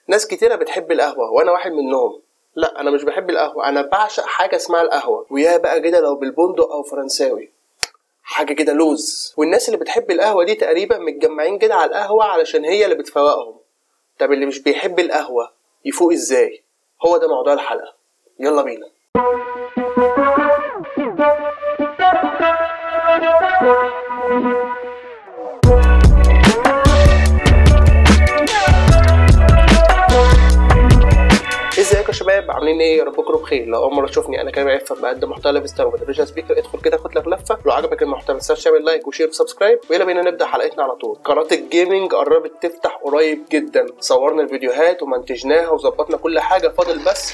ناس كتيرة بتحب القهوة وأنا واحد منهم لا أنا مش بحب القهوة أنا بعشق حاجة اسمها القهوة ويا بقى كده لو بالبندق أو فرنساوي حاجة كده لوز والناس اللي بتحب القهوة دي تقريبا متجمعين كده على القهوة علشان هي اللي بتفوقهم طب اللي مش بيحب القهوة يفوق ازاي هو ده موضوع الحلقة يلا بينا ازيكم يا شباب عاملين ايه يا رب تكونوا بخير لو اول مره تشوفني انا كريم عفه بقدم محتوى لايف ستايل وتلفزيون سبيكر ادخل كده خد لك لفه لو عجبك المحتوى ما تنساش تعمل لايك وشير وسبسكرايب ويلا بينا نبدا حلقتنا على طول قناه الجيمنج قربت تفتح قريب جدا صورنا الفيديوهات ومنتجناها وظبطنا كل حاجه فاضل بس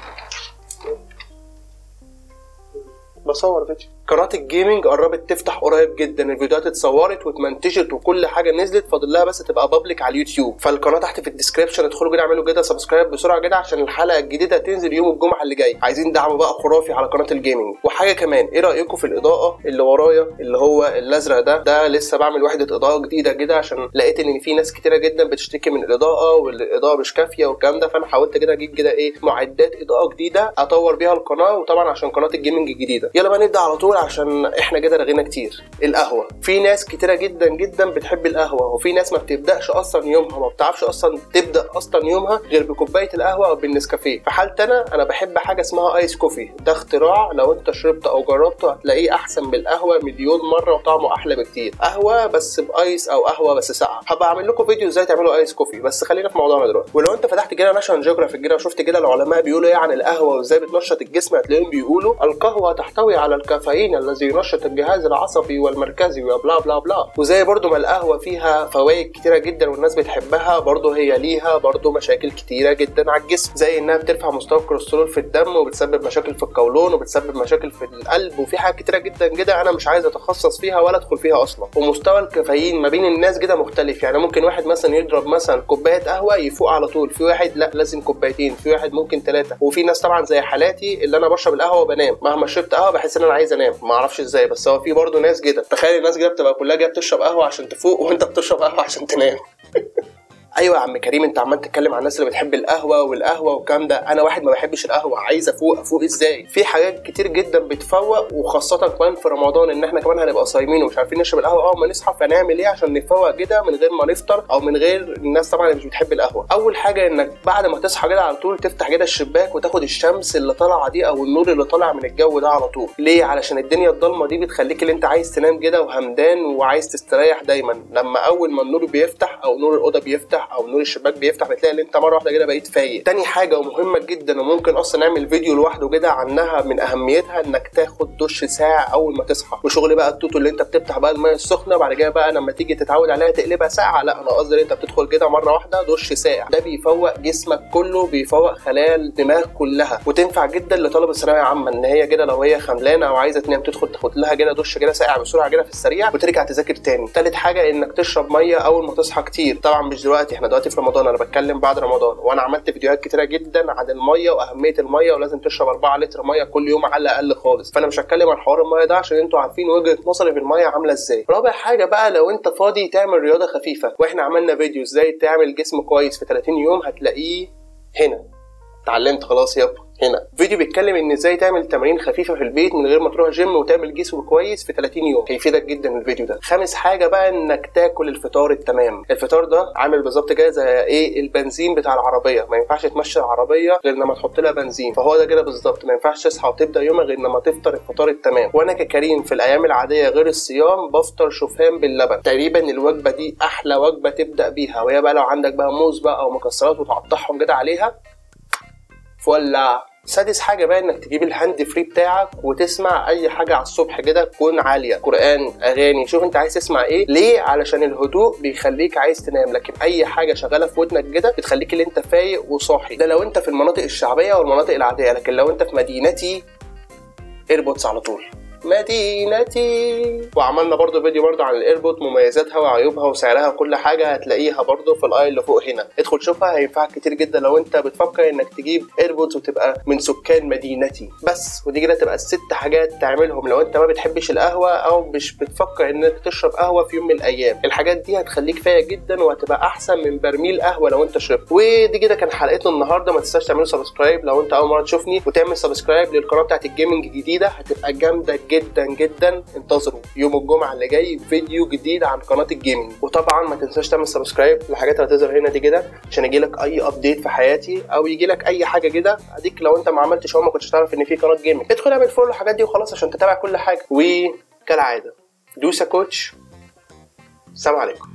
بصور فيديو قناة الجيمنج قربت تفتح قريب جدا الفيديوهات اتصورت واتمنتجت وكل حاجة نزلت فاضل لها بس تبقى بابليك على اليوتيوب فالقناة تحت في الديسكربشن ادخلوا كده اعملوا كده سبسكرايب بسرعة كده عشان الحلقة الجديدة تنزل يوم الجمعة اللي جاي عايزين دعم بقى خرافي على قناة الجيمنج وحاجة كمان ايه رأيكم في الإضاءة اللي ورايا اللي هو الأزرق ده ده لسه بعمل وحدة إضاءة جديدة كده عشان لقيت ان في ناس كتيرة جدا بتشتكي من الإضاءة والإضاءة مش كافية والكلام ده فانا حاولت كده اجيب كده ايه معدات إضاءة جديدة اطور بيها القناة وطبعا عشان قناة الجيمنج الجديدة يلا بقى نبدأ على طول عشان احنا كده رغينا كتير القهوه في ناس كتيره جدا جدا بتحب القهوه وفي ناس ما بتبداش اصلا يومها ما بتعرفش اصلا تبدا اصلا يومها غير بكوبايه القهوه او بالنسكافيه في حالتي انا انا بحب حاجه اسمها ايس كوفي ده اختراع لو انت شربته او جربته هتلاقيه احسن من القهوه مليون مره وطعمه احلى بكتير قهوه بس بايس او قهوه بس ساقعه هبقى اعمل لكم فيديو ازاي تعملوا ايس كوفي بس خلينا في موضوعنا دلوقتي ولو انت فتحت كده ناشونال جيوغرافيك كده وشفت كده العلماء بيقولوا ايه عن القهوه وازاي بتنشط الجسم هتلاقيهم بيقولوا القهوه تحتوي على الكافيين الذي ينشط الجهاز العصبي والمركزي وبلا بلا بلا وزي برضو ما القهوه فيها فوائد كتيره جدا والناس بتحبها برضو هي ليها برضو مشاكل كتيره جدا على الجسم زي انها بترفع مستوى الكوليسترول في الدم وبتسبب مشاكل في القولون وبتسبب مشاكل في القلب وفي حاجات كتيره جدا كده انا مش عايز اتخصص فيها ولا ادخل فيها اصلا ومستوى الكافيين ما بين الناس كده مختلف يعني ممكن واحد مثلا يضرب مثلا كوبايه قهوه يفوق على طول في واحد لا لازم كوبايتين في واحد ممكن ثلاثه وفي ناس طبعا زي حالاتي اللي انا بشرب القهوه وبنام مهما شربت قهوه بحس ان انا عايز انام ما اعرفش ازاي بس هو في برضه ناس كده تخيل الناس كده بتبقى كلها جايه بتشرب قهوه عشان تفوق وانت بتشرب قهوه عشان تنام ايوه يا عم كريم انت عمال تتكلم عن الناس اللي بتحب القهوه والقهوه والكلام ده انا واحد ما بحبش القهوه عايز افوق افوق ازاي في حاجات كتير جدا بتفوق وخاصه كمان في رمضان ان احنا كمان هنبقى صايمين ومش عارفين نشرب القهوه اول ما نصحى فنعمل ايه عشان نفوق كده من غير ما نفطر او من غير الناس طبعا اللي مش بتحب القهوه اول حاجه انك بعد ما تصحى كده على طول تفتح كده الشباك وتاخد الشمس اللي طالعه دي او النور اللي طالع من الجو ده على طول ليه علشان الدنيا الضلمه دي بتخليك اللي انت عايز تنام كده وهمدان وعايز تستريح دايما لما اول ما النور بيفتح او نور الاوضه بيفتح او نور الشباك بيفتح بتلاقي ان انت مره واحده كده بقيت فايق تاني حاجه ومهمه جدا وممكن اصلا نعمل فيديو لوحده كده عنها من اهميتها انك تاخد دش ساعه اول ما تصحى وشغل بقى التوتو اللي انت بتفتح بقى الميه السخنه بعد كده بقى لما تيجي تتعود عليها تقلبها ساعه لا انا قصدي انت بتدخل كده مره واحده دش ساقع ده بيفوق جسمك كله بيفوق خلايا الدماغ كلها وتنفع جدا لطلبه ثانويه عامه ان هي كده لو هي خملانه او عايزه تنام تدخل تاخد لها كده دش كده ساقع بسرعه كده في السريع وترجع تذاكر تاني تالت حاجه انك تشرب ميه اول ما تصحى كتير طبعا مش دلوقتي احنا دلوقتي في رمضان انا بتكلم بعد رمضان وانا عملت فيديوهات كتيره جدا عن الميه واهميه الميه ولازم تشرب 4 لتر ميه كل يوم على الاقل خالص فانا مش هتكلم عن حوار الميه ده عشان انتوا عارفين وجهه نظري في الميه عامله ازاي رابع حاجه بقى لو انت فاضي تعمل رياضه خفيفه واحنا عملنا فيديو ازاي تعمل جسم كويس في 30 يوم هتلاقيه هنا اتعلمت خلاص يابا هنا فيديو بيتكلم ان ازاي تعمل تمارين خفيفه في البيت من غير ما تروح جيم وتعمل جسم كويس في 30 يوم هيفيدك جدا الفيديو ده خامس حاجه بقى انك تاكل الفطار التمام الفطار ده عامل بالظبط كده زي ايه البنزين بتاع العربيه ما ينفعش تمشي العربيه غير لما تحط لها بنزين فهو ده كده بالظبط ما ينفعش تصحى وتبدا يومك غير لما تفطر الفطار التمام وانا ككريم في الايام العاديه غير الصيام بفطر شوفان باللبن تقريبا الوجبه دي احلى وجبه تبدا بيها وهي بقى لو عندك بقى موز بقى او مكسرات وتقطعهم كده عليها فولع سادس حاجة بقى انك تجيب الهاند فري بتاعك وتسمع اي حاجة على الصبح كده تكون عالية قرآن اغاني شوف انت عايز تسمع ايه ليه علشان الهدوء بيخليك عايز تنام لكن اي حاجة شغالة في ودنك كده بتخليك اللي انت فايق وصاحي ده لو انت في المناطق الشعبية والمناطق العادية لكن لو انت في مدينتي ايربودز على طول مدينتي وعملنا برضو فيديو برضو عن الايربود مميزاتها وعيوبها وسعرها وكل حاجه هتلاقيها برضو في الاي اللي فوق هنا ادخل شوفها هينفعك كتير جدا لو انت بتفكر انك تجيب ايربودز وتبقى من سكان مدينتي بس ودي كده تبقى الست حاجات تعملهم لو انت ما بتحبش القهوه او مش بتفكر انك تشرب قهوه في يوم من الايام الحاجات دي هتخليك فايق جدا وهتبقى احسن من برميل قهوه لو انت شربت ودي كده كان حلقتنا النهارده ما تنساش تعملوا سبسكرايب لو انت اول مره تشوفني وتعمل سبسكرايب للقناه بتاعت الجيمنج الجديده هتبقى جامده جدا جدا انتظروا يوم الجمعه اللي جاي فيديو جديد عن قناه الجيمنج وطبعا ما تنساش تعمل سبسكرايب للحاجات اللي هتظهر هنا دي كده عشان يجيلك اي ابديت في حياتي او يجيلك اي حاجه كده اديك لو انت ما عملتش هو ما كنتش تعرف ان في قناه جيمنج ادخل اعمل فولو الحاجات دي وخلاص عشان تتابع كل حاجه وكالعاده دوسا كوتش السلام عليكم